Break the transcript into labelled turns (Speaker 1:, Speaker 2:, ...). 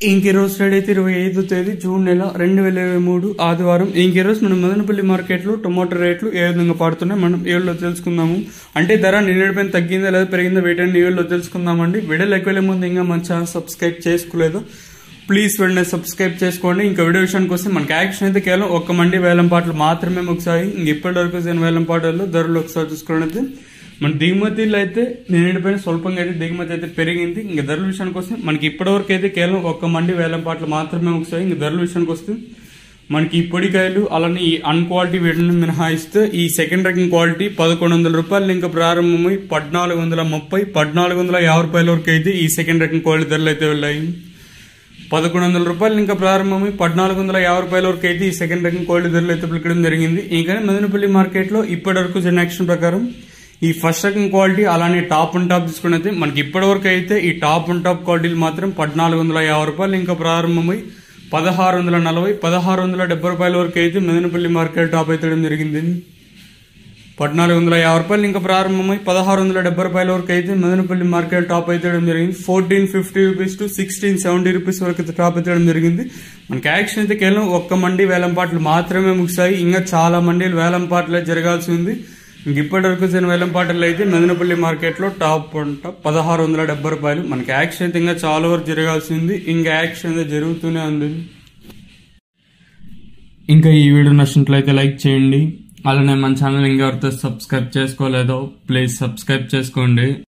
Speaker 1: ఇంక రోజు రెడీ అయితే ఇరవై ఐదో తేదీ జూన్ నెల రెండు వేల ఇరవై మూడు ఆదివారం ఇంక రోజు మనం మదనపల్లి మార్కెట్లో టొమాటో రేట్లు ఏ విధంగా పడుతున్నాయి మనం ఏళ్ళలో తెలుసుకుందాము అంటే ధర నిన్నటిపైన తగ్గిందా లేదా పెరిగిందా వీటన్ని ఏళ్ళలో తెలుసుకుందామండి వీడియోలు ఎక్కువ ముందు ఇంకా మన ఛానల్ సబ్స్క్రైబ్ చేసుకోలేదు ప్లీజ్ వెంటనే సబ్స్క్రైబ్ చేసుకోండి ఇంకా వీడియో విషయానికి వస్తే మనకి యాక్షన్ అయితే కేవలం ఒక్క మండి వేలం పాటలు మాత్రమే ఒకసారి ఇంక ఇప్పటి వరకు జరిగిన వేలం పాటల్లో ధరలు ఒకసారి చూసుకోవడం అయితే మన దిగుమతిలో అయితే నిన్నటిపైన స్వల్పంగా అయితే దిగుమతి అయితే పెరిగింది ఇంకా ధరల విషయానికి వస్తే మనకి ఇప్పటివరకు అయితే కేవలం ఒక్క మండి వేలం పాటలు మాత్రమే ఒకసారి ఇంకా ధరల విషయానికి వస్తే మనకి ఈ పొడికాయలు అలానే ఈ అన్ క్వాలిటీ వీటిని మినహాయిస్తే ఈ సెకండ్ రకం క్వాలిటీ పదకొండు వందల రూపాయలు ఇంకా ప్రారంభమై పద్నాలుగు వందల ముప్పై పద్నాలుగు వందల యాభై రూపాయల వరకు అయితే ఈ సెకండ్ రకం క్వాలిటీ ధరలు అయితే వెళ్ళాయి పదకొండు వందల రూపాయలు ఇంకా ప్రారంభమై పద్నాలుగు వందల యాభై రూపాయల వరకు అయితే ఈ సెకండ్ రకం క్వాలిటీ ధరలు అయితే పలికడం జరిగింది ఇంకా మదనపల్లి మార్కెట్లో ఇప్పటి వరకు జరిగిన యాక్షన్ ప్రకారం ఈ ఫస్ట్ రకం క్వాలిటీ అలానే టాప్ అండ్ టాప్ తీసుకుని అయితే మనకి ఇప్పటి వరకు అయితే ఈ టాప్ అండ్ టాప్ క్వాలిటీలు మాత్రం పద్నాలుగు వందల యాభై రూపాయలు ఇంకా ప్రారంభమై పదహారు వందల నలభై పదహారు వందల డెబ్బై రూపాయల వరకు అయితే మదనపల్లి మార్కెట్ టాప్ అయితే జరిగింది పద్నాలుగు వందల యాభై రూపాయలు ఇంకా ప్రారంభమై పదహారు వందల డెబ్బై రూపాయల వరకు అయితే మదనపల్లి మార్కెట్ టాప్ అయితే జరిగింది fourteen fifty rupees to sixteen seventy rupees వరకు అయితే టాప్ అయితే జరిగింది మనకి యాక్షన్ అయితే కేవలం ఒక్క మండి వేలం పాటలు మాత్రమే ముగిసాయి ఇంకా చాలా మండీలు వేలం పాటలే జరగాల్సి ఉంది ఇంక ఇప్పటి వరకు జరిగిన వేలం పాటలు అయితే మదనపల్లి మార్కెట్లో టాప్ అంట పదహారు వందల డెబ్బై రూపాయలు మనకి యాక్షన్ అయితే ఇంకా చాలా వరకు జరగాల్సి ఉంది ఇంకా యాక్షన్ అయితే జరుగుతూనే ఉంది ఇంకా ఈ వీడియో నచ్చినట్లయితే లైక్ చేయండి అలానే మన ఛానల్ ఇంకా ఎవరితో సబ్స్క్రైబ్ చేసుకోలేదో ప్లీజ్ సబ్స్క్రైబ్ చేసుకోండి